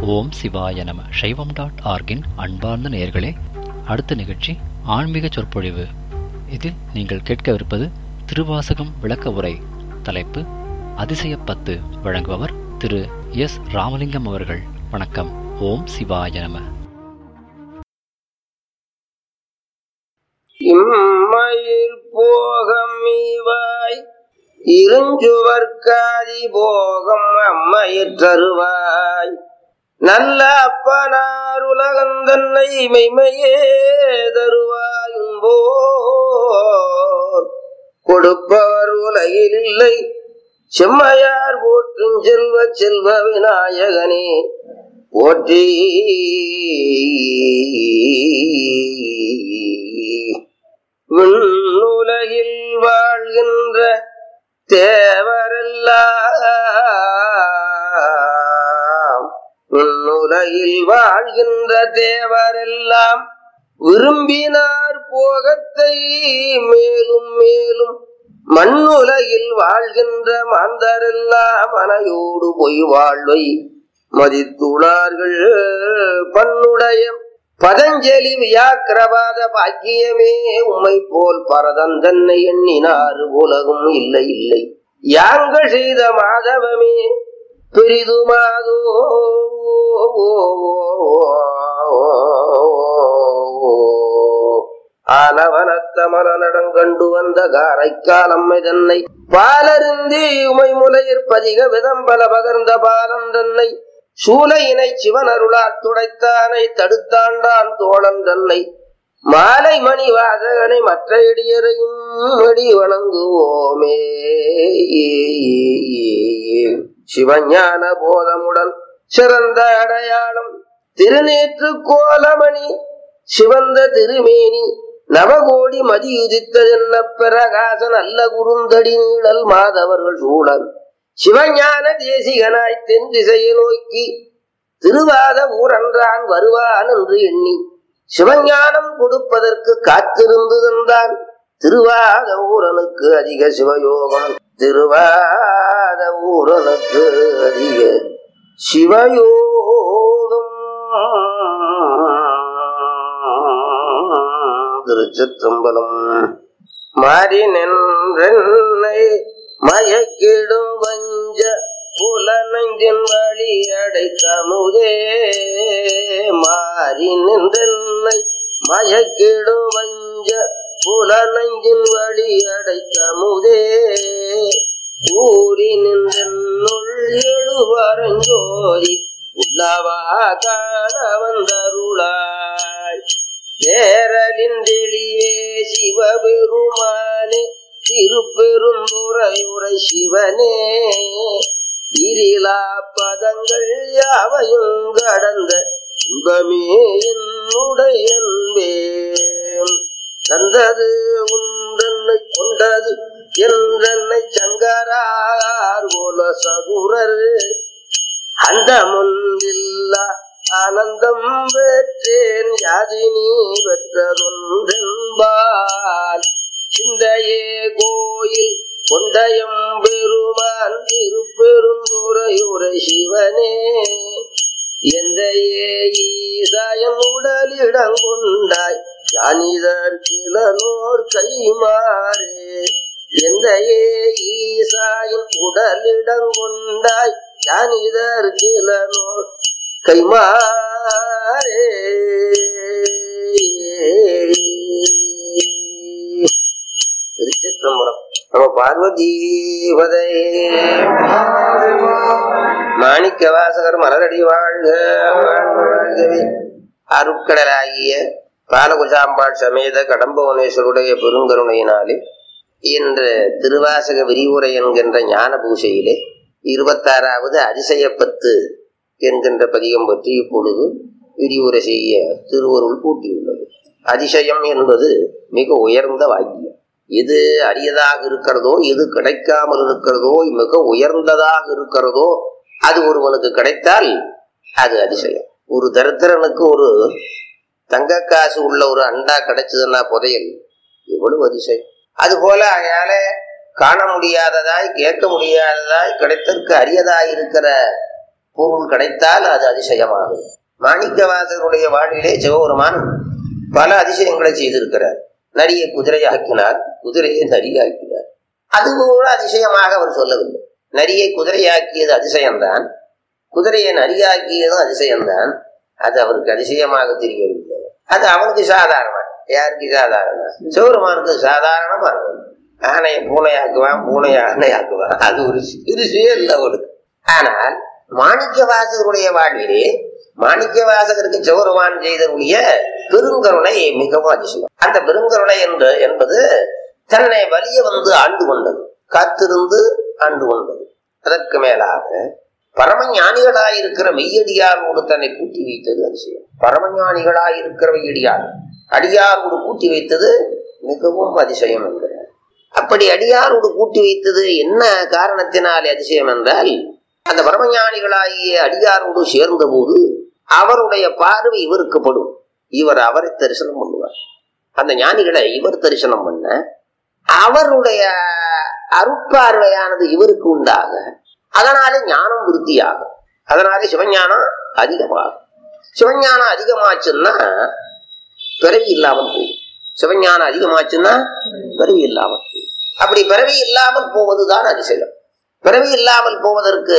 ஓம் சிவாய நம சைவம் டாட் ஆர்கின் அன்பார்ந்த நேயர்களே அடுத்த நிகழ்ச்சி ஆன்மீக சொற்பொழிவு இதில் நீங்கள் கேட்கவிருப்பது திருவாசகம் விளக்க உரை தலைப்பு அதிசயப்பத்து வழங்குபவர் திரு எஸ் ராமலிங்கம் அவர்கள் வணக்கம் ஓம் சிவாய நம இம்மையில் போகம் இவாய் இருஞ்சுவர்க்காதி போகம் அம்மையில் தருவாய் நல்ல அப்பனார் உலகந்தன்னை மெய்மையே தருவாயும்போர் கொடுப்பவர் உலகில் இல்லை செம்மையார் போற்றும் செல்வ செல்வ விநாயகனே போற்றி விண்ணுலகில் வாழ்கின்ற தேவரெல்லாம் விண்ணுலகில் வாழ்கின்ற தேவரெல்லாம் விரும்பினார் போகத்தை மேலும் மேலும் மண்ணுலகில் வாழ்கின்ற மாந்தரெல்லாம் மனையோடு பொய் வாழ்வை மதித்துளார்கள் பண்ணுடைய பதஞ்சலி வியாக்கிரபாத பாக்கியமே உம்மை போல் பரதன் தன்னை எண்ணினார் உலகும் இல்லை இல்லை யாங்கள் செய்த மாதவமே பெரிதுமாதோ ஆனவனத்தமல நடங்கண்டு வந்த காரைக்கால் அம்மை தன்னை பாலருந்தி உமை முலையிற் பதிக விதம்பல பகர்ந்த பாலன் தன்னை சூலையினை சிவனருளால் துடைத்தானை தடுத்தாண்டான் தோழன் தன்னை மாலை மணி வாசகனை மற்ற இடியரையும் அடி வணங்குவோமே சிவஞான போதமுடன் சிறந்த அடையாளம் திருநேற்று கோலமணி சிவந்த திருமேனி நவகோடி மதியுதித்ததென்ன பிரகாச நல்ல குறுந்தடி நீழல் மாதவர்கள் சூழல் சிவஞான தேசிகனாய் தென் திசையை நோக்கி திருவாத ஊரன்றான் வருவான் என்று எண்ணி சிவஞானம் கொடுப்பதற்கு காத்திருந்து தந்தான் திருவாத ஊரனுக்கு அதிக சிவயோகம் திருவாத ஊரனுக்கு அதிக சிவயோகம் திருச்சிற்றம்பலம் மாறி நின்றென்னை மயக்கிடும் வஞ்ச புலனங்கின் வழி அடைத்தமுதே மாறி நின்றென்னை மயக்கிடும் வஞ்ச புலனங்கின் வழி அடைத்தமுதே ஊறி நின்றென்னுள் எழுவரஞ்சோதி உள்ளவா காண வந்தருளாய் தேரலின் தெளிவே சிவபெருமானே திருப்பெருந்துரையுரை சிவனே இரிலா பதங்கள் யாவையும் கடந்த இன்பமே என்னுடைய அன்பே தந்தது உன்றென்னை கொண்டது என்றென்னை சங்கரார் போல சதுரர் அந்த முன்னில்லா ஆனந்தம் பெற்றேன் யாது நீ பெற்றதொன்றென்பால் சிந்தையே கோயில் கொண்டயம் பெருமான் திருப்பெருந்துரையுரை சிவனே எந்த ஈசாயம் உடலிடம் கொண்டாய் ஜானிதர் கிளனோர் கைமாறே எந்த ஈசாயின் உடலிடம் கொண்டாய் ஜானிதர் கிளனோர் கைமாறே திருச்சிற்றம்பலம் நம்ம பார்வதீபதை மாணிக்க வாசகர் மலரடி வாழ்க வாழ்க வாழ்கவே அருட்கடலாகிய பாலகுசாம்பாள் சமேத கடம்பவனேஸ்வருடைய பெருங்கருணையினாலே இன்று திருவாசக விரிவுரை என்கின்ற ஞான பூசையிலே இருபத்தாறாவது அதிசயப்பத்து என்கின்ற பதிகம் பற்றி இப்பொழுது விரிவுரை செய்ய திருவருள் கூட்டியுள்ளது அதிசயம் என்பது மிக உயர்ந்த வாக்கியம் எது அரியதாக இருக்கிறதோ எது கிடைக்காமல் இருக்கிறதோ மிக உயர்ந்ததாக இருக்கிறதோ அது ஒருவனுக்கு கிடைத்தால் அது அதிசயம் ஒரு தரித்திரனுக்கு ஒரு தங்க காசு உள்ள ஒரு அண்டா கிடைச்சதுன்னா புதையல் எவ்வளவு அதிசயம் அது போல அயால காண முடியாததாய் கேட்க முடியாததாய் கிடைத்தற்கு அரியதாய் இருக்கிற பொருள் கிடைத்தால் அது அதிசயமாகும் மாணிக்கவாசகருடைய வாழ்விலே சிவபெருமான் பல அதிசயங்களை செய்திருக்கிறார் நரியை குதிரையாக்கினார் குதிரையை நரியாக்கினார் அது கூட அதிசயமாக அவர் சொல்லவில்லை நரியை குதிரையாக்கியது அதிசயம்தான் குதிரையை நரியாக்கியதும் அதிசயம்தான் அது அவருக்கு அதிசயமாக தெரியவில்லை அது அவனுக்கு சாதாரணம் யாருக்கு சாதாரணம் சிவபெருமானுக்கு சாதாரணமா இருக்கும் ஆனையை பூனையாக்குவான் பூனையை ஆனையாக்குவான் அது ஒரு சிறுசே இல்லை அவனுக்கு ஆனால் மாணிக்க வாசகருடைய வாழ்விலே மாணிக்க வாசகருக்கு சிவருமான் செய்தருடைய பெருங்கருணை மிகவும் அதிசயம் அந்த பெருங்கருணை என்று என்பது தன்னை வலிய வந்து ஆண்டு கொண்டது காத்திருந்து ஆண்டு கொண்டது அதற்கு மேலாக பரமஞானிகளாயிருக்கிற மெய்யடியாரோடு தன்னை கூட்டி வைத்தது அதிசயம் பரமஞானிகளாயிருக்கிற மெய்யடியார் அடியாரோடு கூட்டி வைத்தது மிகவும் அதிசயம் என்கிறார் அப்படி அடியாரோடு கூட்டி வைத்தது என்ன காரணத்தினால் அதிசயம் என்றால் அந்த பரமஞானிகளாகிய அடியாரோடு சேர்ந்த போது அவருடைய பார்வை இவருக்கு படும் இவர் அவரை தரிசனம் பண்ணுவார் அந்த ஞானிகளை இவர் தரிசனம் பண்ண அவருடைய அருட்பார்வையானது இவருக்கு உண்டாக அதனாலே ஞானம் விருத்தியாகும் அதனாலே சிவஞானம் அதிகமாகும் சிவஞானம் அதிகமாச்சுன்னா பிறவி இல்லாமல் போகும் சிவஞானம் அதிகமாச்சுன்னா பிறவி இல்லாமல் போகும் அப்படி பிறவி இல்லாமல் போவதுதான் அதிசயம் பிறவி இல்லாமல் போவதற்கு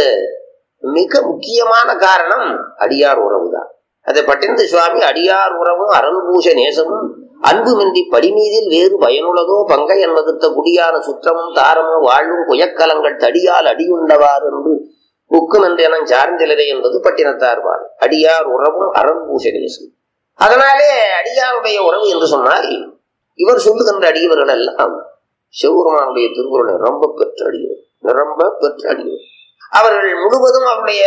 மிக முக்கியமான காரணம் அடியார் உறவு தான் அதை பட்டினத்து சுவாமி அடியார் உறவும் அரண்பூஷ நேசமும் அன்புமின்றி படிமீதில் வேறு பயனுள்ளதோ பங்கை என்பதத்த குடியான சுற்றமும் தாரமும் வாழ்வும் குயக்கலங்கள் தடியால் அடியுண்டவார் என்று புக்கும் என்று என சார்ந்திலரை என்பது பட்டினத்தார்வார் அடியார் உறவும் அரண்பூஷ நேசம் அதனாலே அடியாருடைய உறவு என்று சொன்னால் இவர் சொல்லுகின்ற அடியவர்கள் எல்லாம் சிவபெருமானுடைய திருக்குறளை ரொம்ப பெற்ற அடியவர் ரொம்ப பெற்ற அடியவர் அவர்கள் முழுவதும் அவருடைய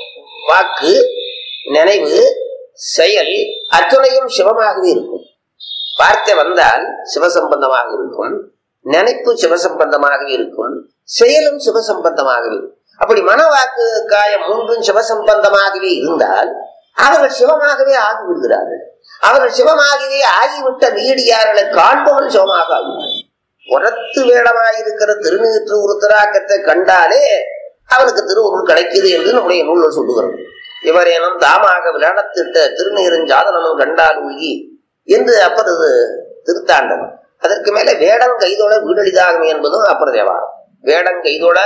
வாக்கு நினைவு செயல் அத்துணையும் சிவமாகவே இருக்கும் வார்த்தை வந்தால் சிவசம்பந்தமாக இருக்கும் நினைப்பு சிவசம்பந்தமாகவே இருக்கும் செயலும் சிவசம்பந்தமாகவே இருக்கும் அப்படி மனவாக்கு காயம் மூன்றும் சிவசம்பந்தமாகவே இருந்தால் அவர்கள் சிவமாகவே ஆகி விடுகிறார்கள் அவர்கள் சிவமாகவே ஆகிவிட்ட மீடியார்களை காண்பவன் சிவமாக ஆகிறார் உரத்து வேடமாயிருக்கிற திருநீற்று உருத்தராக்கத்தை கண்டாலே அவனுக்கு திருவுருள் கிடைக்குது என்று நம்முடைய நூல்கள் சொல்லுகிறோம் இவர் எனும் தாமாக விளையாடத்திட்ட திருநீரின் சாதனமும் கண்டால் உள்கி என்று அப்பொழுது திருத்தாண்டனம் அதற்கு மேல வேடம் கைதோட வீடெளிதாகுமே என்பதும் அப்புறம் தேவாரம் வேடம் கைதோட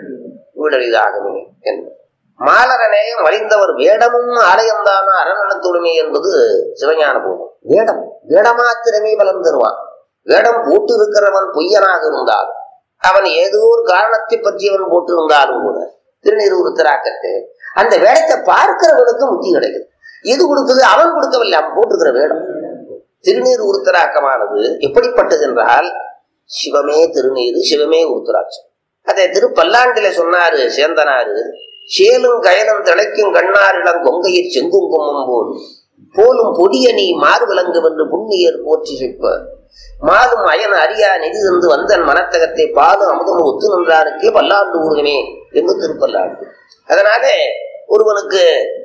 வீடெளிதாகுமே என்பது மாலரநேயம் வழிந்தவர் வேடமும் ஆலயம்தான அரணத்துடுமே என்பது சிவஞான போகும் வேடம் வேடமாத்திரமே பலம் தருவான் வேடம் போட்டு இருக்கிறவன் பொய்யனாக இருந்தால் அவன் ஏதோ ஒரு காரணத்தை பற்றியவன் போட்டு இருந்தாலும் கூட திருநீர் உருத்தராக்கத்து அந்த வேடத்தை பார்க்கிறவனுக்கு முத்தி கிடைக்குது எது கொடுக்குது அவன் கொடுக்கவில்லை அவன் போட்டிருக்கிற வேடம் திருநீர் உருத்தராக்கமானது எப்படிப்பட்டது என்றால் சிவமே திருநீர் சிவமே உருத்தராட்சம் அதை திருப்பல்லாண்டில சொன்னாரு சேந்தனாரு சேலும் கயலும் திளைக்கும் கண்ணாரிடம் கொங்கையில் செங்குங்குமம் போல் போலும் பொடிய நீ மாறுவிலங்கு வென்று புண்ணியர் போற்றி செய்ப்ப மாலும் அயன் அறியா நிதி தந்து வந்தன் மனத்தகத்தை பாலும் அமுதம் ஒத்து நின்றாருக்கே பல்லாண்டு ஊருகமே என்று திருப்பல்லாண்டு அதனாலே ஒருவனுக்கு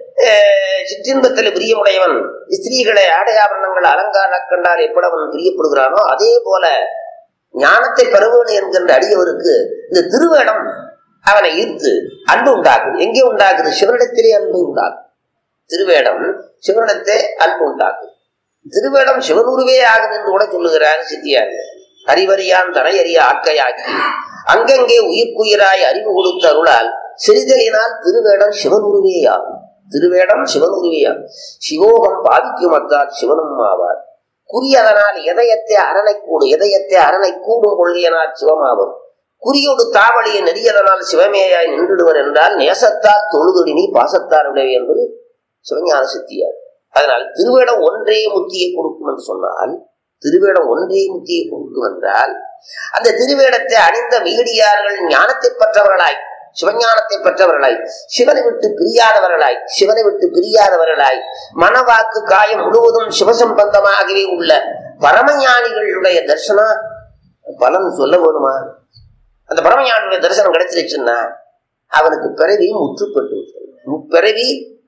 சிற்றின்பத்தில் பிரியமுடையவன் ஸ்திரீகளை ஆடையாபரணங்கள் அலங்கார கண்டால் எப்படி அவன் பிரியப்படுகிறானோ அதே போல ஞானத்தை பெறுவன் என்கின்ற அடியவருக்கு இந்த திருவேடம் அவனை ஈர்த்து அன்பு உண்டாக்குது எங்கே உண்டாக்குது சிவனிடத்திலே அன்பு உண்டாகும் திருவேடம் சிவனிடத்தை அன்பு உண்டாக்குது திருவேடம் சிவனுருவே ஆகும் என்று கூட சொல்லுகிறார் சித்தியார் அறிவறியான் தனையறிய ஆக்கையாக்கி அங்கங்கே உயிர்க்குயிராய் அறிவு கொடுத்த அருளால் சிறிதலினால் திருவேடம் சிவனுருவே ஆகும் திருவேடம் சிவனுருவேயாகும் சிவோகம் பாதிக்கும் அத்தால் சிவனும் ஆவார் குறியதனால் எதயத்தை அரணை கூடு எதயத்தை அரணை கூடும் கொள்கையனால் சிவமாகும் குறியோடு தாவளியை நெறியதனால் சிவமேயாய் நின்றுடுவர் என்றால் நேசத்தால் தொழுதுடி நீ பாசத்தார் விடவே என்பது சிவஞான சித்தியார் அதனால் திருவேடம் ஒன்றே முத்தியை கொடுக்கும் என்று சொன்னால் திருவேடம் ஒன்றே முத்தியை கொடுக்கும் என்றால் அந்த திருவேடத்தை அணிந்த மீடியார்கள் ஞானத்தை பெற்றவர்களாய் சிவஞானத்தை பெற்றவர்களாய் சிவனை விட்டு பிரியாதவர்களாய் சிவனை விட்டு பிரியாதவர்களாய் மனவாக்கு காயம் முழுவதும் சிவசம்பந்தமாகவே உள்ள பரமஞானிகளுடைய தரிசனம் பலன் சொல்ல வேணுமா அந்த பரமஞானியுடைய தரிசனம் கிடைச்சிருச்சுன்னா அவனுக்கு பிறவி முற்று பெற்று விட்டது பிறவி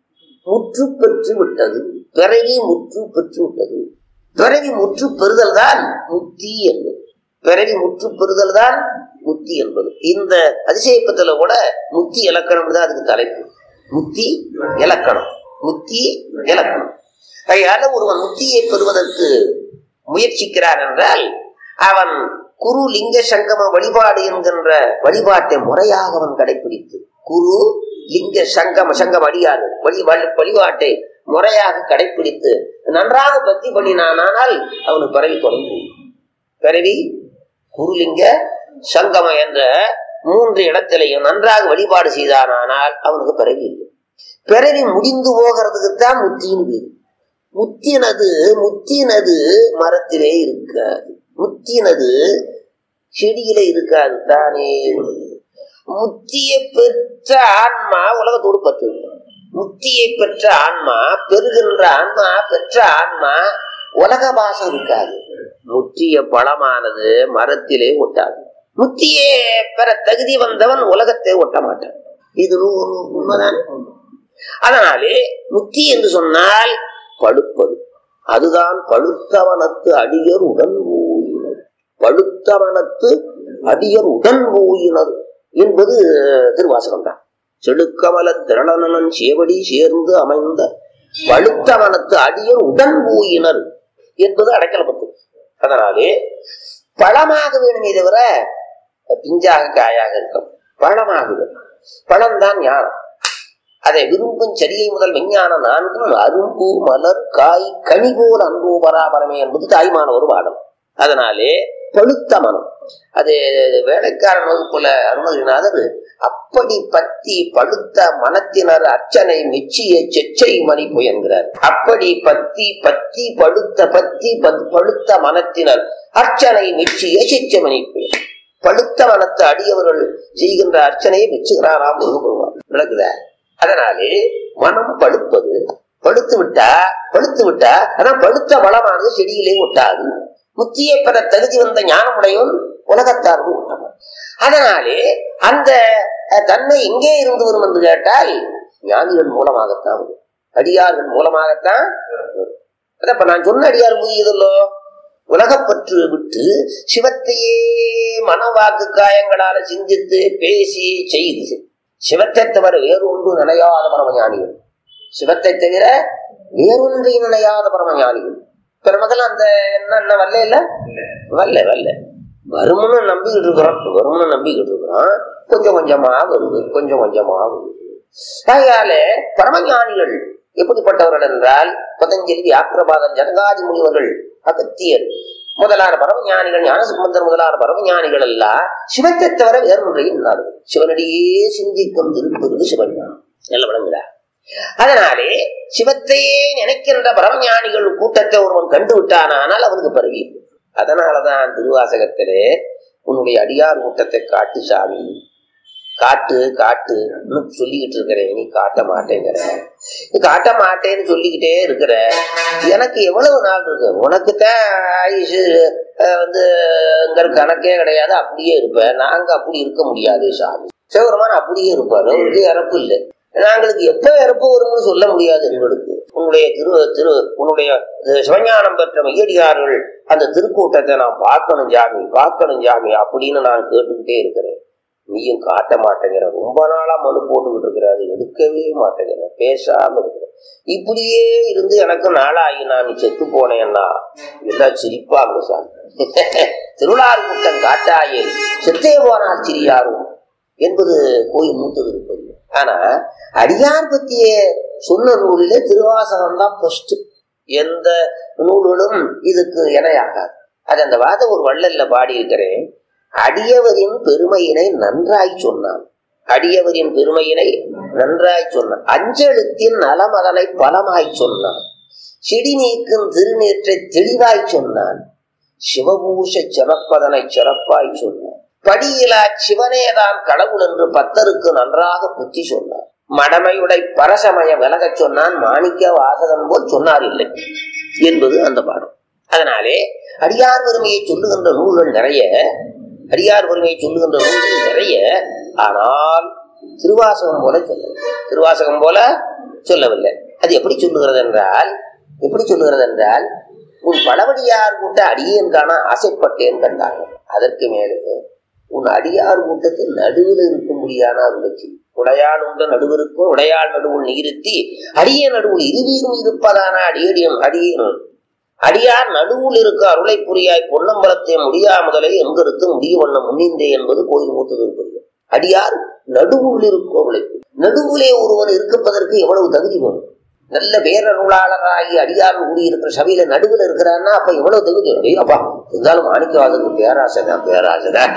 முற்று பெற்று விட்டது பிறவி முற்று பெற்று விட்டது பிறவி முற்று பெறுதல் தான் முத்தி என்பது பிறவி முற்று பெறுதல் தான் முத்தி என்பது இந்த அதிசயப்பத்துல கூட முத்தி இலக்கணம் தான் அதுக்கு தலைப்பு முத்தி இலக்கணம் முத்தி இலக்கணம் அதனால ஒருவன் முத்தியை பெறுவதற்கு முயற்சிக்கிறான் என்றால் அவன் குரு லிங்க சங்கம வழிபாடு என்கின்ற வழிபாட்டை முறையாக அவன் கடைபிடித்து குரு லிங்க சங்கம சங்கம் அடியாறு வழி வழி- வழிபாட்டை முறையாக கடைபிடித்து நன்றாக பக்தி பண்ணினானால் அவனுக்கு பிறவி தொடங்கி பிறவி குருலிங்க சங்கமம் என்ற மூன்று இடத்திலையும் நன்றாக வழிபாடு செய்தானால் அவனுக்கு பிறவி இல்லை பிறவி முடிந்து போகிறதுக்கு தான் முத்தின்னு பேரு முத்தினது முத்தினது மரத்திலே இருக்காது முத்தினது செடியில இருக்காது தானே உள்ளது. முத்தியை பெற்ற ஆன்மா உலகத்தோடு பற்று முத்தியை பெற்ற ஆன்மா பெறுகின்ற ஆன்மா பெற்ற ஆன்மா உலக பாசம் இருக்காது முற்றிய பழமானது மரத்திலே ஒட்டாது முத்தியே பெற தகுதி வந்தவன் உலகத்தை ஒட்ட மாட்டான் இது நூ- நூ- உண்மைதானே அதனாலே முத்தி என்று சொன்னால் படுப்பது அதுதான் பழுத்தவனத்து அடியர் உடன் போயினர் பழுத்தவனத்து அடியர் உடன் போயினர் என்பது திருவாசகம் தான் செடுக்கமல திரளனன் சேவடி சேர்ந்து அமைந்த பழுத்தவனத்து அடியர் உடன் போயினர் என்பது அடைக்கல பத்து அதனாலே பழமாக வேணுமே தவிர பிஞ்சாக காயாக இருக்கும் பழமாக வேணும் பழம்தான் ஞானம் அதை விரும்பும் சரியை முதல் விஞ்ஞான நான்கும் அரும்பு மலர் காய் கனி போல் அன்பு பராபரமே என்பது தாய்மான ஒரு பாடம் அதனாலே பழுத்த மனம் அது வேலைக்காரன் வகுப்புல அருணகிரிநாதர் அப்படி பத்தி பழுத்த மனத்தினர் அர்ச்சனை மெச்சிய செச்சை மணிப்பு என்கிறார் அப்படி பத்தி பத்தி பழுத்த பத்தி பத்- பழுத்த மனத்தினர் அர்ச்சனை மெச்சிய செச்சை மணிப்பு பழுத்த மனத்து அடியவர்கள் செய்கின்ற அர்ச்சனையை மெச்சுகிறாராம் முருகன் விளக்குதா அதனாலே மனம் பழுப்பது பழுத்து விட்டா பழுத்து விட்டா ஆனா பழுத்த வளமானது செடியிலே ஒட்டாது முத்தியை பெற தகுதி வந்த ஞானமுடையவன் உலகத்தார்ந்து ஒட்டவன் அதனாலே அந்த அஹ், தன்மை எங்கே இருந்து வரும் என்று கேட்டால் ஞானிகள் மூலமாகத்தான் வரும் அடியார்கள் மூலமாகத்தான் வரும் அதான் இப்ப நான் சொன்ன அடியார் புரியுதல்லோ உலகப்பற்று விட்டு சிவத்தையே மனவாக்கு காயங்களால சிந்தித்து பேசி செய்து சிவத்தை தவிர வேறு ஒன்று நினையாத பரமஞானிகள் சிவத்தை தவிர வேறொன்றை நினையாத பரமஞானிகள் பெருமகள் அந்த என்ன என்ன வரல இல்ல வரல வரல வரும்னு நம்பிக்கிட்டு இருக்கிறோம் வரும்னு நம்பிக்கிட்டு இருக்கிறோம் கொஞ்சம் கொஞ்சமா வருது கொஞ்சம் கொஞ்சமா வருது ஆகையால பரமஞானிகள் எப்படிப்பட்டவர்கள் என்றால் பதஞ்சலி வியாக்கிரபாதன் ஜனகாதி முனிவர்கள் அகத்தியர் முதலான பரமஞானிகள் ஞானசம்பந்தர் முதலான பரமஞானிகள் எல்லாம் சிவத்தை தவிர வேறு ஒன்றையும் இல்லாதது சிவனடியே சிந்திக்கும் திருப்பது சிவஞானம் நல்ல விளங்குதா அதனாலே சிவத்தையே நினைக்கின்ற பரமஞானிகள் கூட்டத்தை ஒருவன் கண்டு விட்டானால் அவனுக்கு பரவி இல்லை. அதனாலதான் திருவாசகத்திலே உன்னுடைய அடியார் கூட்டத்தை காட்டு சாமி காட்டு காட்டு சொல்லிக்கிட்டு இருக்கிறேன் நீ காட்ட மாட்டேங்கிற நீ காட்ட மாட்டேன்னு சொல்லிக்கிட்டே இருக்கிற எனக்கு எவ்வளவு நாள் இருக்கு உனக்கு தான் ஆயுசு அஹ், வந்து இங்க கணக்கே கிடையாது அப்படியே இருப்பேன் நாங்க அப்படி இருக்க முடியாது சாமி சிவபெருமான் அப்படியே இருப்பாரு அவருக்கு இறப்பு இல்லை நாங்களுக்கு எப்ப இறப்பு வரும்னு சொல்ல முடியாது எங்களுக்கு உன்னுடைய திரு திரு உன்னுடைய இது சிவஞானம் பெற்ற மையடியார்கள் அந்த திருக்கூட்டத்தை நான் பார்க்கணும் ஜாமி பார்க்கணும் ஜாமி அப்படின்னு நான் கேட்டுக்கிட்டே இருக்கிறேன் நீயும் காட்ட மாட்டேங்கிற ரொம்ப நாளா மனு போட்டுக்கிட்டு இருக்கிற அது எடுக்கவே மாட்டேங்கிற பேசாம இருக்கிற இப்படியே இருந்து எனக்கு நாளாகி நான் நீ செத்து போனேன்னா எல்லாம் சிரிப்பாங்க சாமி திருவிழார் கூட்டம் காட்டாயே செத்தே போனால் சிரியாரும் என்பது கோயில் மூத்தது இருப்பது ஆனா அடியார் பத்திய சொன்ன நூலிலே திருவாசகம் தான் ஃபர்ஸ்ட் எந்த நூல்களும் இதுக்கு இணையாகாது அது அந்த வாத ஒரு வள்ளல்ல பாடி இருக்கிறேன் அடியவரின் பெருமையினை நன்றாய் சொன்னான் அடியவரின் பெருமையினை நன்றாய் சொன்னான் அஞ்செழுத்தின் நலம் அதனை பலமாய் சொன்னான் செடி நீக்கும் திருநீற்றை தெளிவாய் சொன்னான் சிவபூஷ சிறப்பதனை சிறப்பாய் சொன்னான் படியிலா சிவனேதான் கடவுள் என்று பத்தருக்கு நன்றாக புத்தி சொன்னார் மடமையுடை பரசமய விலகச் சொன்னான் மாணிக்க வாசகன் போல் சொன்னார் இல்லை என்பது அந்த பாடம் அதனாலே அடியார் பெருமையை சொல்லுகின்ற நூல்கள் நிறைய அடியார் பெருமையை சொல்லுகின்ற நூல்கள் நிறைய ஆனால் திருவாசகம் போல சொல்லவில்லை திருவாசகம் போல சொல்லவில்லை அது எப்படி சொல்லுகிறது என்றால் எப்படி சொல்லுகிறது என்றால் உன் பழவடியார் கூட்ட அடியேன் காண ஆசைப்பட்டேன் கண்டாங்க அதற்கு மேலே உன் அடியார் கூட்டத்தில் நடுவில் இருக்கும்படியான அருளை செய் உடையாள் உண்ட நடுவிற்கும் உடையாள் நடுவுள் நீருத்தி அடிய நடுவுள் இருவீரும் இருப்பதான அடியடியும் அடியனும் அடியார் நடுவுள் இருக்க அருளை புரியாய் பொன்னம்பலத்தை முடியா முதலை எங்கருத்து முடிய வண்ண முன்னின்றே என்பது கோயில் மூத்தது இருப்பது அடியார் நடுவுள் இருக்கும் அருளை புரி. நடுவுலே ஒருவன் இருப்பதற்கு எவ்வளவு தகுதி வேணும் நல்ல பேரருளாளராகி அடியார் கூடியிருக்கிற சபையில நடுவில் இருக்கிறான்னா அப்ப எவ்வளவு தகுதி வேணும்? ஏய் அப்பா இருந்தாலும் மாணிக்கவாதத்துக்கு பேராசைதான் பேராசைதான்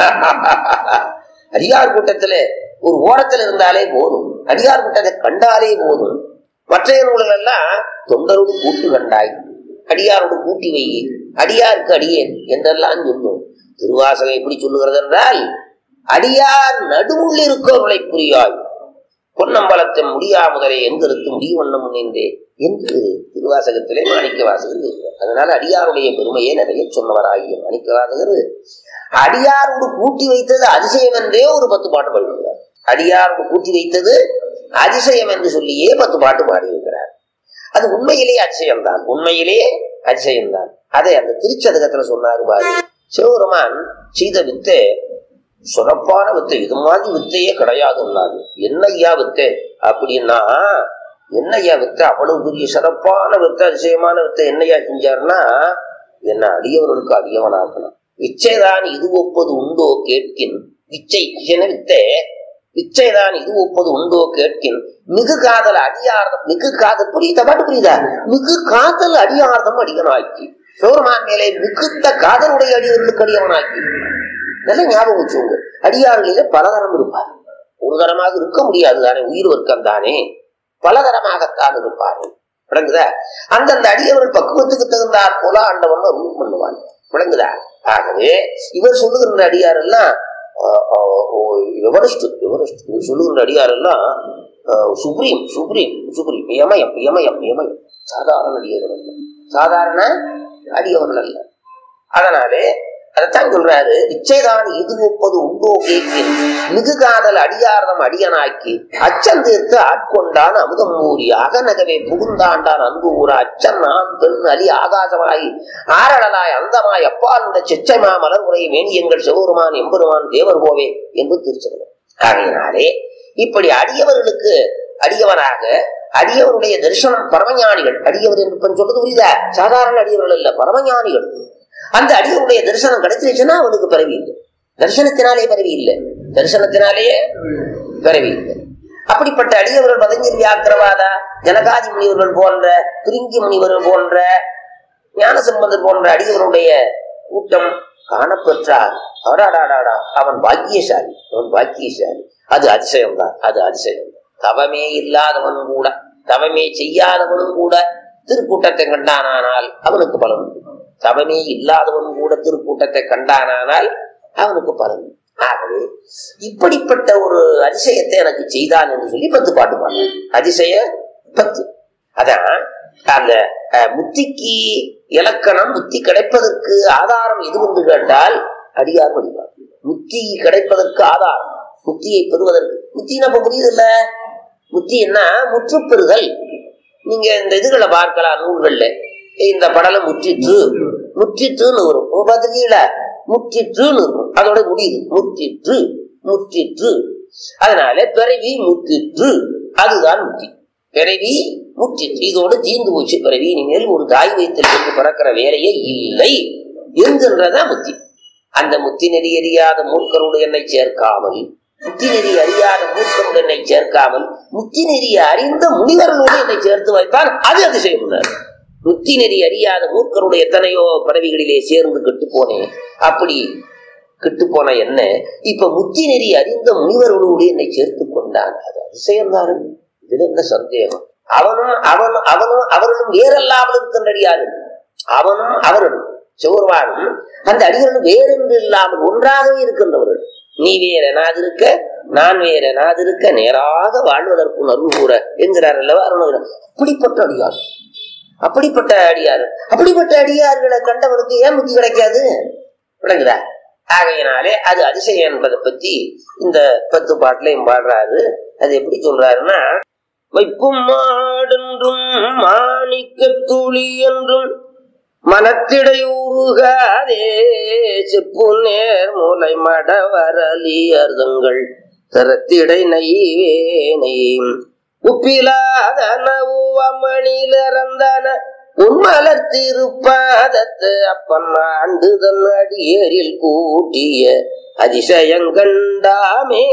அடியார் கூட்டத்திலே ஒரு ஓரத்தில் இருந்தாலே போதும் அடியார் கூட்டத்தை கண்டாலே போதும் மற்ற நூல்கள் எல்லாம் தொண்டரோடு கூட்டு கண்டாய் அடியாரோடு கூட்டி வை அடியாருக்கு அடியேன் என்றெல்லாம் சொல்லும் திருவாசகம் எப்படி சொல்லுகிறது என்றால் அடியார் நடுவுள் இருக்கவர்களை புரியாய் பொன்னம்பலத்தின் முடியா முதலே எங்கிருந்து முடிவண்ணம் முன்னின்றே என்று திருவாசகத்திலே மாணிக்க வாசகர் எழுதுகிறார். அதனால அடியாருடைய பெருமையை நிறைய சொன்னவராகிய மாணிக்க வாசகர் அடியாரோடு கூட்டி வைத்தது அதிசயம் என்றே ஒரு பத்து பாட்டு பாடியிருக்கிறார் அடியாரோடு கூட்டி வைத்தது அதிசயம் என்று சொல்லியே பத்து பாட்டு பாடியிருக்கிறார் அது உண்மையிலே அதிசயம்தான் உண்மையிலே அதிசயம்தான் அதை அந்த திருச்சதகத்துல சொன்னாரு பாரு சிவபெருமான் செய்த வித்தை சிறப்பான வித்தை இது மாதிரி வித்தையே கிடையாதுன்னாரு என்ன ஐயா வித்தை அப்படின்னா என்ன ஐயா வித்தை அவ்வளவு பெரிய சிறப்பான வித்தை அதிசயமான வித்தை என்னையா செஞ்சாருன்னா என்ன அடியவர்களுக்கு அடியவனாக்கணும் விச்சைதான் இது ஒப்பது உண்டோ கேட்கின் விச்சை என்ன வித்தை விச்சைதான் இது ஒப்பது உண்டோ கேட்கின் மிகு காதல் அடியார்தம் மிகு காதல் புரியுதா பாட்டு புரியுதா மிகு காதல் அடியார்தம் அடியனாக்கி சோர்மான் மேலே மிகுந்த காதலுடைய அடியவர்களுக்கு அடியவனாக்கி நல்ல ஞாபகம் வச்சுங்க அடியார்களில பலதரம் இருப்பார் ஒரு தரமாக இருக்க முடியாது தானே உயிர் வர்க்கம் தானே பலதரமாகத்தான் இருப்பார்கள் விளங்குதா அந்தந்த அடியவர்கள் பக்குவத்துக்கு தகுந்தாற் போல ஆண்டவன் ரூல் பண்ணுவான் விளங்குதா ஆகவே இவர் சொல்லுகின்ற அடியார் எல்லாம் எவரெஸ்ட் எவரெஸ்ட் இவர் சொல்லுகின்ற அடியார் எல்லாம் சுப்ரீம் சுப்ரீம் சுப்ரீம் யமயம் யமயம் யமயம் சாதாரண அடியவர்கள் அல்ல சாதாரண அடியவர்கள் அல்ல அதனாலே அதைத்தான் சொல்றாரு இச்சைதான் இது ஒப்பது உண்டோ கேட்கின் மிகு காதல் அடியார்தம் அடியனாக்கி அச்சம் தீர்த்து ஆட்கொண்டான் அமுதம் மூறி அகநகவே புகுந்தாண்டான் அன்பு ஊற அச்சன் நான் பெண் அலி ஆகாசமாய் ஆரடலாய் அந்தமாய் அப்பாலுடைய செச்சமா மலர் உரை வேணியங்கள் சிவபெருமான் எம்பெருமான் தேவர் கோவே என்று திருச்செல்வம் ஆகையினாலே இப்படி அடியவர்களுக்கு அடியவனாக அடியவருடைய தரிசனம் பரமஞானிகள் அடியவர் என்று இப்ப சொல்றது புரியுதா சாதாரண அடியவர்கள் இல்ல பரமஞானிகள் அந்த அடியவருடைய தரிசனம் கிடைச்சிருச்சுன்னா அவனுக்கு பிறவி இல்லை தரிசனத்தினாலே பிறவி இல்லை தரிசனத்தினாலேயே பிறவி இல்லை அப்படிப்பட்ட அடியவர்கள் பதஞ்சலி வியாக்கிரவாதா ஜனகாதி முனிவர்கள் போன்ற பிரிங்கி முனிவர்கள் போன்ற ஞானசம்பந்தர் போன்ற அடியவருடைய கூட்டம் காணப்பெற்றார் அடாடாடாடா அவன் பாக்கியசாலி அவன் பாக்கியசாலி அது அதிசயம்தான் அது அதிசயம் தவமே இல்லாதவன் கூட தவமே செய்யாதவனும் கூட திருக்கூட்டத்தை கண்டானானால் அவனுக்கு பலன் உண்டு தவமே இல்லாதவன் கூட திருக்கூட்டத்தை கண்டானானால் அவனுக்கு பலன் உண்டு. ஆகவே இப்படிப்பட்ட ஒரு அதிசயத்தை எனக்கு செய்தான் என்று சொல்லி பத்து பாட்டு பாடுறான் அதிசய பத்து அதான் அந்த அஹ், முத்திக்கு இலக்கணம் முத்தி கிடைப்பதற்கு ஆதாரம் எது என்று கேட்டால் அடியார் வழிபாடு முத்தி கிடைப்பதற்கு ஆதாரம் முத்தியை பெறுவதற்கு முத்தின்னு அப்ப புரியுது இல்ல முத்தி என்ன முற்று பெறுதல் நீங்க இந்த இதுகளை பார்க்கலாம் நூல்கள்ல இந்த படலம் முற்றிற்று முற்றிற்றுன்னு வரும் உங்க பார்த்திருக்கீங்களா முற்றிற்றுன்னு இருக்கும் அதோட முடியுது முற்றிற்று முற்றிற்று அதனால பிறவி முற்றிற்று அதுதான் முத்தி பிறவி முற்றிற்று இதோடு தீர்ந்து போச்சு பிறவி இனிமேல் ஒரு தாய் வயிற்றில் இருந்து பிறக்கிற வேலையே இல்லை என்கின்றதா முத்தி அந்த முத்தி நெறி அறியாத மூர்க்கரோடு என்னை சேர்க்காமல் முத்தி நெறி அறியாத மூர்க்கரோடு என்னை சேர்க்காமல் முத்தி நெறி அறிந்த முனிவர்களோடு என்னை சேர்த்து வைத்தான் அது அதிசயம் முத்தி நெறி அறியாத மூர்க்கருடைய எத்தனையோ பறவைகளிலே சேர்ந்து கெட்டு போனேன் அப்படி கெட்டு போன என்ன இப்ப முத்தி நெறி அறிந்த முனிவர்களோடு என்னை சேர்த்து கொண்டான் அது அதிசயம் தானே இதுல என்ன சந்தேகம் அவனும் அவனும் அவனும் அவர்களும் வேறல்லாமல் இருக்கின்ற அடியார்கள் அவனும் அவர்களும் சிவருவானும் அந்த அடிகளும் வேறென்று இல்லாமல் ஒன்றாகவே இருக்கின்றவர்கள் நீ வேற நாது இருக்க நான் வேற நாது இருக்க நேராக வாழ்வதற்கு அருள் கூற என்கிறார் அல்லவா அருணகிரி அப்படிப்பட்ட அடியார் அப்படிப்பட்ட அடியார் அப்படிப்பட்ட அடியார்களை கண்டவனுக்கு ஏன் முத்தி கிடைக்காது விளங்குதா ஆகையினாலே அது அதிசயம் என்பதை பத்தி இந்த பத்து பாட்டுலையும் பாடுறாரு அது எப்படி சொல்றாருன்னா வைப்பும் மாடென்றும் மாணிக்க துளி என்றும் மனத்திடையூறுகாதே செப்பு நேர் மூலை மடவரலியர்தங்கள் திறத்திடை நெய்வேனை உப்பிலாத நவமணிலிறந்தன உன்மலர் திருப்பாதத்து அப்பன் ஆண்டு தன் அடியேரில் கூட்டிய அதிசயங்கண்டாமே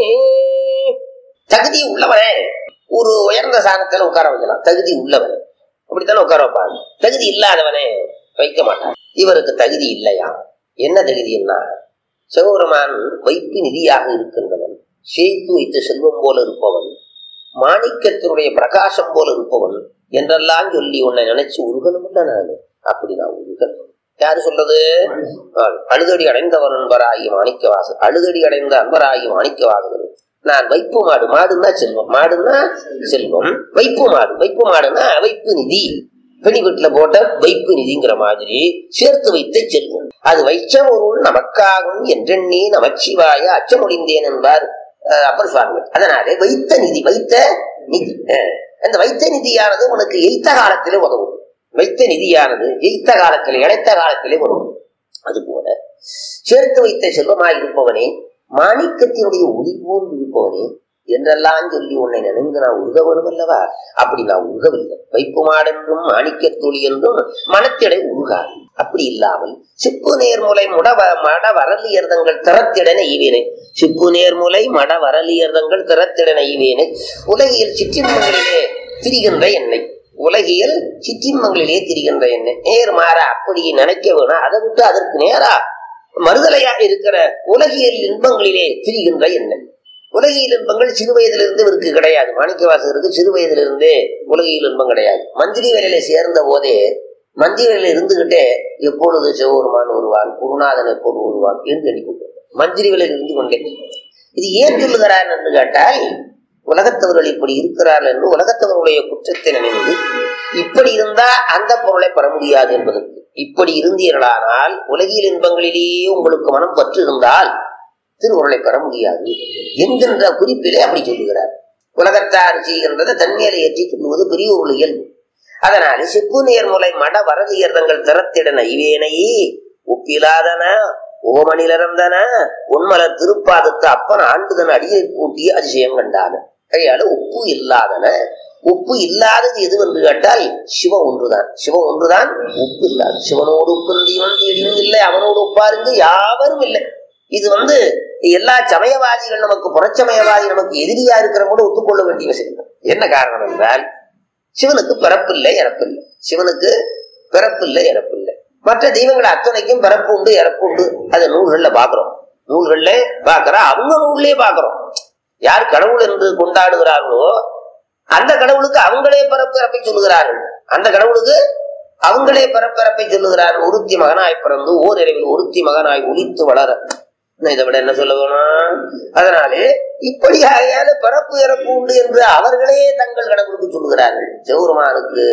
தகுதி உள்ளவனே ஒரு உயர்ந்த சாணத்துல உட்கார வைக்கலாம் தகுதி உள்ளவனே அப்படித்தானே உட்கார வைப்பாங்க தகுதி இல்லாதவனே வைக்க மாட்டான் இவருக்கு தகுதி இல்லையா என்ன தகுதின்னா சிவபெருமான் வைப்பு நிதியாக இருக்கின்றவன் சேய்த்து வைத்த செல்வம் போல இருப்பவன் மாணிக்கத்தினுடைய பிரகாசம் போல இருப்பவன் என்றெல்லாம் சொல்லி உன்னை நினைச்சு உருகணும் இல்ல நான் அப்படி நான் உருகணும் யாரு சொல்றது ஆள். அழுதடி அடைந்தவன் அன்பராகி மாணிக்கவாசு அழுதடி அடைந்த அன்பராகி மாணிக்கவாசகர் நான் வைப்பு மாடு மாடுன்னா செல்வம் மாடுன்னா செல்வம் வைப்பு மாடு வைப்பு மாடுன்னா வைப்பு நிதி பெணி வீட்டுல போட்ட வைப்பு நிதிங்கிற மாதிரி சேர்த்து வைத்த செல்வம் அது வைச்ச பொருள் நமக்காகும் என்றெண்ணி நமச்சிவாய அச்சமொழிந்தேன் என்பார் அஹ், அப்பர் சுவாமிகள் அதனாலே வைத்த நிதி வைத்த நிதி அஹ், அந்த வைத்த நிதியானது உனக்கு எய்த்த காலத்திலே உதவும் வைத்த நிதியானது எய்த்த காலத்திலே இழைத்த காலத்திலே உதவும் அதுபோல சேர்த்து வைத்த செல்வமாய் இருப்பவனே மாணிக்கத்தினுடைய ஒளி போன்று இருப்பவனே என்றெல்லாம் சொல்லி உன்னை நினைந்து நான் உருக வேணும் அல்லவா அப்படி நான் உருகவில்லை வைப்பு மாடென்றும் மாணிக்கத் துளி என்றும் மனத்திடை உருகாது அப்படி இல்லாமல் சிப்பு நேர்முலை முட வ- மட வரலியர்தங்கள் திறத்திடன ஈவேனே சிப்பு நேர்முலை மட வரலியர்தங்கள் திறத்திடன ஈவேனே உலகியல் சிற்றின்பங்களிலே திரிகின்ற எண்ணெய் உலகியல் சிற்றின்பங்களிலே திரிகின்ற எண்ணெய் நேர் மாற அப்படி நினைக்க வேணும் அதை விட்டு அதற்கு நேரா மறுதலையா இருக்கிற உலகியல் இன்பங்களிலே திரிகின்ற எண்ணெய் உலகியல் இன்பங்கள் சிறு வயதிலிருந்து இவருக்கு கிடையாது மாணிக்கவாசகருக்கு சிறு வயதிலிருந்தே உலகியல் இன்பம் கிடையாது மந்திரி வேலையில சேர்ந்த போதே மந்திரி வேலையில இருந்துகிட்டே எப்பொழுது சிவபெருமான் வருவான் குருநாதன் எப்பொழுது வருவான் என்று எண்ணிக்கொண்டார் மந்திரி வேலையில் இருந்து கொண்டே இது ஏன் சொல்லுகிறார் என்று கேட்டால் உலகத்தவர்கள் இப்படி இருக்கிறார்கள் என்று உலகத்தவர்களுடைய குற்றத்தை நினைந்து இப்படி இருந்தா அந்த பொருளை பெற முடியாது என்பதற்கு இப்படி இருந்தீர்களானால் உலகியல் இன்பங்களிலேயே உங்களுக்கு மனம் பற்று இருந்தால் திருவுருளை பெற முடியாது என்கின்ற குறிப்பிலே அப்படி சொல்லுகிறார் உலகத்தார் செய்கின்றதை தன்மையில ஏற்றி சொல்லுவது பெரிய ஒரு இயல்பு அதனால செப்பு நேர்முலை மட வரதியர்தங்கள் திறத்திடன இவேனையே ஒப்பிலாதன ஓமனிலிறந்தன உண்மலர் திருப்பாதத்து அப்பன் ஆண்டுதன் அடியை கூட்டிய அதிசயம் கண்டான கையால உப்பு இல்லாதன உப்பு இல்லாதது எது என்று கேட்டால் சிவம் ஒன்றுதான் சிவம் ஒன்றுதான் உப்பு இல்லாது சிவனோடு உப்பு இவன் தேடியும் இல்லை அவனோடு உப்பாருந்து யாவரும் இல்லை இது வந்து எல்லா சமயவாதிகள் நமக்கு புறச்சமயவாதி நமக்கு எதிரியா இருக்கிற கூட ஒத்துக்கொள்ள வேண்டிய விஷயம் என்ன காரணம் என்றால் சிவனுக்கு பிறப்பில்லை இறப்பில்லை சிவனுக்கு பிறப்பில்லை இறப்பில்லை மற்ற தெய்வங்கள் அத்தனைக்கும் பிறப்பு உண்டு இறப்பு உண்டு அது நூல்கள்ல பாக்குறோம் நூல்கள்ல பாக்குறோம் அவங்க நூல்லே பாக்குறோம் யார் கடவுள் என்று கொண்டாடுகிறார்களோ அந்த கடவுளுக்கு அவங்களே பிறப்பு இறப்பை சொல்லுகிறார்கள் அந்த கடவுளுக்கு அவங்களே பிறப்பிறப்பை சொல்லுகிறார்கள் ஒருத்தி மகனாய் பிறந்து ஓர் இரவில் ஒருத்தி மகனாய் ஒளித்து வளர இன்னும் இதை விட என்ன சொல்ல வேணும் அதனாலே இப்படி ஆகையால பிறப்பு இறப்பு உண்டு என்று அவர்களே தங்கள் கடவுளுக்கு சொல்லுகிறார்கள் சிவருமானுக்கு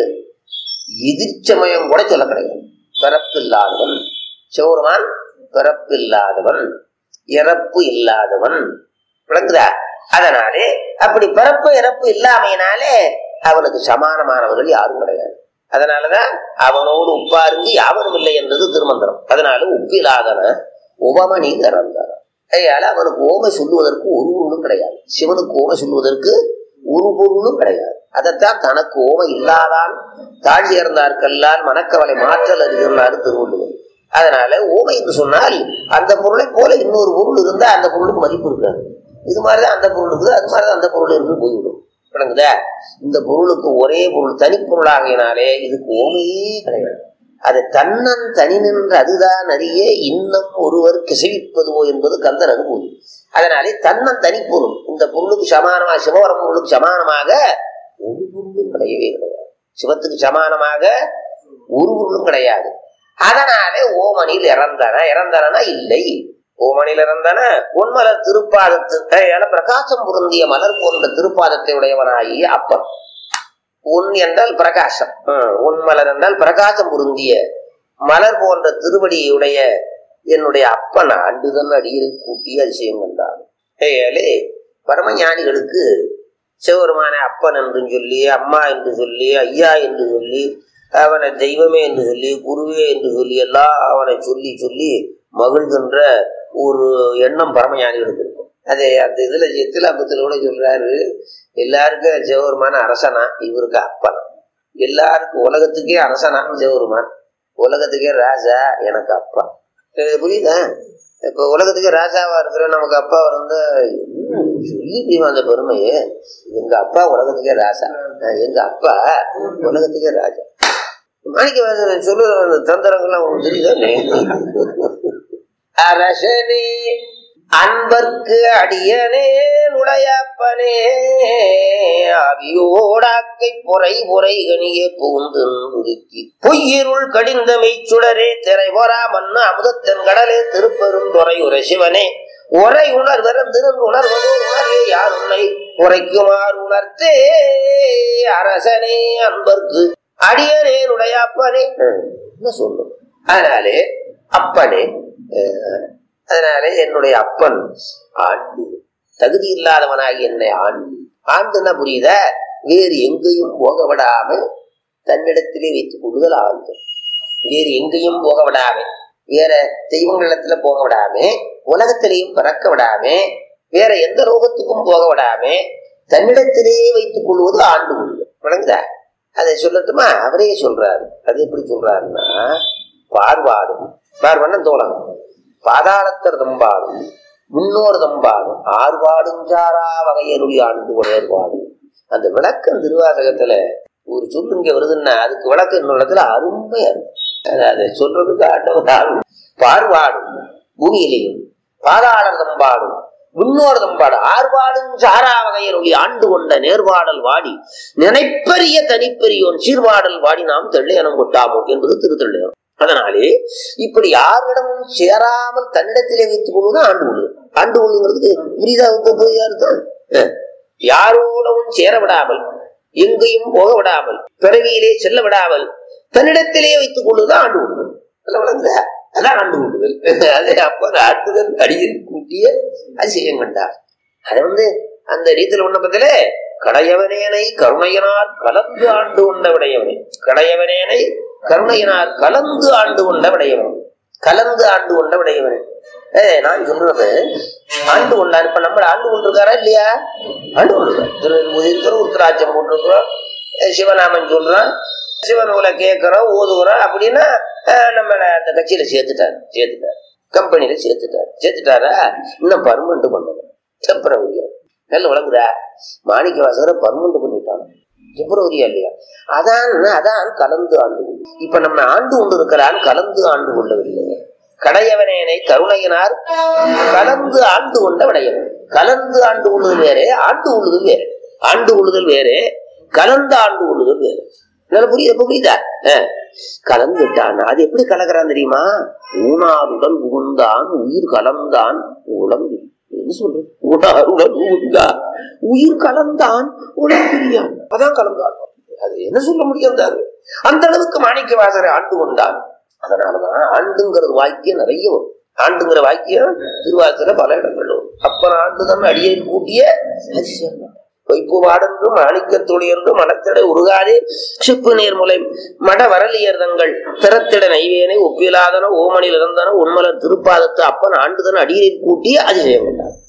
எதிர்ச்சமயம் கூட சொல்ல கிடையாது பிறப்பில்லாதவன் சிவருமான் பிறப்பில்லாதவன் இறப்பு இல்லாதவன் விளங்குதா அதனாலே அப்படி பிறப்பு இறப்பு இல்லாமையினாலே அவனுக்கு சமானமானவர்கள் யாரும் கிடையாது அதனாலதான் அவனோடு உப்பாருங்க யாவரும் இல்லை என்றது திருமந்திரம் அதனால உப்பில்லாதன உபமணி நிறந்தார் அதனால அவனுக்கு ஓமை சொல்லுவதற்கு ஒரு பொருளும் கிடையாது சிவனுக்கு ஓமை சொல்லுவதற்கு ஒரு பொருளும் கிடையாது அதைத்தான் தனக்கு ஓமை இல்லாதான் தாழ் சேர்ந்தார்கல்லால் மனக்கவலை மாற்றல் அறிகிறார் திருவள்ளுவர் அதனால ஓமை என்று சொன்னால் அந்த பொருளை போல இன்னொரு பொருள் இருந்தா அந்த பொருளுக்கு மதிப்பு இருக்காது இது மாதிரிதான் அந்த பொருள் இருக்குது அது மாதிரிதான் அந்த பொருள் இருந்து போய்விடும் விளங்குதா இந்த பொருளுக்கு ஒரே பொருள் தனிப்பொருளாகினாலே இதுக்கு ஓமையே கிடையாது அது தன்னன் தனி நின்று அதுதான் அறிய இன்னும் ஒருவர் கிசவிப்பதுவோ என்பது கந்தர் அனுபூதி அதனாலே தன்னன் தனிப்பொருள் இந்த பொருளுக்கு சமானமாக சிவவரம் பொருளுக்கு சமானமாக ஒரு பொருளும் கிடையவே கிடையாது சிவத்துக்கு சமானமாக ஒரு பொருளும் கிடையாது அதனாலே ஓமனில் இறந்தன இறந்தனா இல்லை ஓமனில் இறந்தன உன்மலர் திருப்பாதத்து ஏன்னா பிரகாசம் பொருந்திய மலர் போன்ற திருப்பாதத்தை உடையவனாகிய அப்பன் உன் என்றால் பிரகாசம் ஹம், உன் மலர் என்றால் பிரகாசம் பொருந்திய மலர் போன்ற திருவடியுடைய என்னுடைய அப்பன் ஆண்டுதல் அடியில் கூட்டி அதிசயம் கண்டான் ஏலே பரமஞானிகளுக்கு சிவபெருமான அப்பன் என்று சொல்லி அம்மா என்று சொல்லி ஐயா என்று சொல்லி அவனை தெய்வமே என்று சொல்லி குருவே என்று சொல்லி எல்லாம் அவனை சொல்லி சொல்லி மகிழ்கின்ற ஒரு எண்ணம் பரமஞானிகளுக்கு இருக்கும் அது அந்த இதுல எத்திலாபத்துல கூட சொல்றாரு எல்லாருக்கும் சிவபெருமான அரசனா இவருக்கு அப்பனா எல்லாருக்கும் உலகத்துக்கே அரசனா சிவபெருமான் உலகத்துக்கே ராஜா எனக்கு அப்பா இது புரியுதா இப்ப உலகத்துக்கு ராஜாவா இருக்கிற நமக்கு அப்பா வந்து என்ன சொல்லி முடியுமா அந்த பெருமையே எங்க அப்பா உலகத்துக்கே ராஜா அஹ் எங்க அப்பா உலகத்துக்கே ராஜா மாணிக்க வாசகர் சொல்லுற அந்த தந்திரங்கள்லாம் உங்களுக்கு தெரியுதானே அரசனே அன்பர்க்கு அடியனே நுழையப்பனே அவியோடாக்கை பொறை பொறை கனிய புகுந்து நுறுக்கி பொய்யிருள் கடிந்த மெய்ச்சுடரே திரை பொறா மண்ணு அமுதத்தன் கடலே திருப்பெரும் துறை உரை சிவனே உரை உணர் திறந்திருந்து உணர்வதோ உணர்வே யார் உன்னை உரைக்குமாறு உணர்த்தே அரசனே அன்பர்க்கு அடியனே நுடைய அப்பனே என்ன சொல்லும் அதனாலே அப்பனே அஹ், அதனாலே என்னுடைய அப்பன் ஆண்டு தகுதி இல்லாதவனாகி என்னை ஆண்டு ஆண்டுன்னா புரியுத வேறு எங்கேயும் போக விடாமல் தன்னிடத்திலே வைத்துக் கொள்ளுதல் ஆண்டு வேறு எங்கேயும் போக விடாம வேற தெய்வங்களிடத்துல போக விடாம உலகத்திலையும் பிறக்க விடாம வேற எந்த லோகத்துக்கும் போக விடாம தன்னிடத்திலேயே வைத்துக் கொள்வது ஆண்டு கொள்ளுதல் விளங்குதா அதை சொல்லட்டுமா அவரே சொல்றாரு அது எப்படி சொல்றாருன்னா பார்வாடும் பார்வண்ணம் தோழம் பாதாளத்தர் தம்பாடும் முன்னோர் தம்பாடும் ஆர்வாடும் சாரா வகையருளி ஆண்டு உடையர்வாடும் அந்த விளக்கம் திருவாசகத்துல ஒரு சொல்லு இங்க வருதுன்னா அதுக்கு விளக்கம் இன்னொரு இடத்துல அருமையா இருக்கு அது அதை சொல்றதுக்கு ஆண்டவர் ஆளும் பார்வாடும் பூமியிலையும் பாதாளர் தம்பாடும் முன்னோர் தம்பாடு ஆர்வாடும் சாரா வகையருளி ஆண்டு கொண்ட நேர்வாடல் வாடி நினைப்பெரிய தனிப்பெரியோன் சீர்வாடல் வாடி நாம் தெள்ளையனம் கொட்டாமோ என்பது திருத்தள்ளையனம் அதனாலே இப்படி யாரிடமும் சேராமல் தன்னிடத்திலே வைத்துக் கொள்வது ஆண்டு கொள்ளுது ஆண்டு கொள்ளுங்கிறதுக்கு புரியுதா இப்ப புரியுதா அர்த்தம்? அஹ். யாரோடவும் சேர விடாமல் எங்கேயும் போக விடாமல் பிறவியிலே செல்ல விடாமல் தன்னிடத்திலே வைத்துக் கொள்வது ஆண்டு கொள்ளுதல் அதெல்லாம் விளங்குதா? அதான் ஆண்டு கொள்ளுதல் அதே அப்ப ஆண்டுதல் அடியில் கூட்டிய அதிசயம் கண்டார் அது வந்து அந்த ரீதியில் உண்ணப்பத்தில கடையவனேனை கருணையனார் கலந்து ஆண்டு கொண்ட விடையவனே கடையவனேனை கருணையனார் கலந்து ஆண்டு கொண்ட விடையவன் கலந்து ஆண்டு கொண்ட விடையவனே ஏ நான் சொல்றது ஆண்டு கொண்டார் இப்ப நம்ம ஆண்டு கொண்டிருக்காரா இல்லையா ஆண்டு கொண்டிருக்கார் திரு உத்தராட்சம் போட்டிருக்கிறோம் அஹ் சிவநாமன் சொல்றோம் சிவநூலை கேட்கிறோம் ஓதுகிறோம் அப்படின்னா அஹ் நம்மள அந்த கட்சியில சேர்த்துட்டாரு சேர்த்துட்டாரு கம்பெனியில சேர்த்துட்டாரு சேர்த்துட்டாரா இன்னும் பர்மனண்ட் பண்ணல டெம்பரவரியா நல்ல விளங்குதா மாணிக்க வாசகரை பர்மனண்ட் பண்ணிட்டாங்க டெம்பரவரியா இல்லையா அதான் அதான் கலந்து ஆண்டு கொண்டு இப்ப நம்ம ஆண்டு கொண்டு இருக்கிறான் கலந்து ஆண்டு கொள்ளவில்லை கடையவனேனை கருணையினார் கலந்து ஆண்டு கொண்ட விடையவன் கலந்து ஆண்டு கொள்ளுதல் வேறே ஆண்டு கொள்ளுதல் வேறு ஆண்டு கொள்ளுதல் வேறே கலந்து ஆண்டு கொள்ளுதல் வேறு நல்லா புரியுது எப்ப புரியுதா அஹ். கலந்துட்டான் அது எப்படி கலக்கிறான் தெரியுமா ஊனாருடன் புகுந்தான் உயிர் கலந்தான் உடம்பு என்ன சொல்றது ஊனாருடன் புகுந்தான் உயிர் கலந்தான் உடம்பிரியான் அதான் கலந்தான் அது என்ன சொல்ல முடியும் அந்த அளவுக்கு மாணிக்க வாசரை ஆண்டு கொண்டான் அதனாலதான் ஆண்டுங்கிறது வாக்கியம் நிறைய வரும் ஆண்டுங்கிற வாக்கியம் திருவாசல பல இடங்கள் வரும் அப்பன் ஆண்டுதான் அடியை கூட்டிய அதிசயம் பொய்ப்பு வாடென்றும் மாணிக்கத்துடையென்றும் மனத்திட உருகாதே சிப்பு நீர்முலை மட வரலியர்தங்கள் திறத்திட நைவேனை ஒப்பிலாதன ஓமனில் இறந்தன உண்மலர் திருப்பாதத்து அப்பன் ஆண்டுதன் அடியை கூட்டிய அதிசயம் கொண்டார்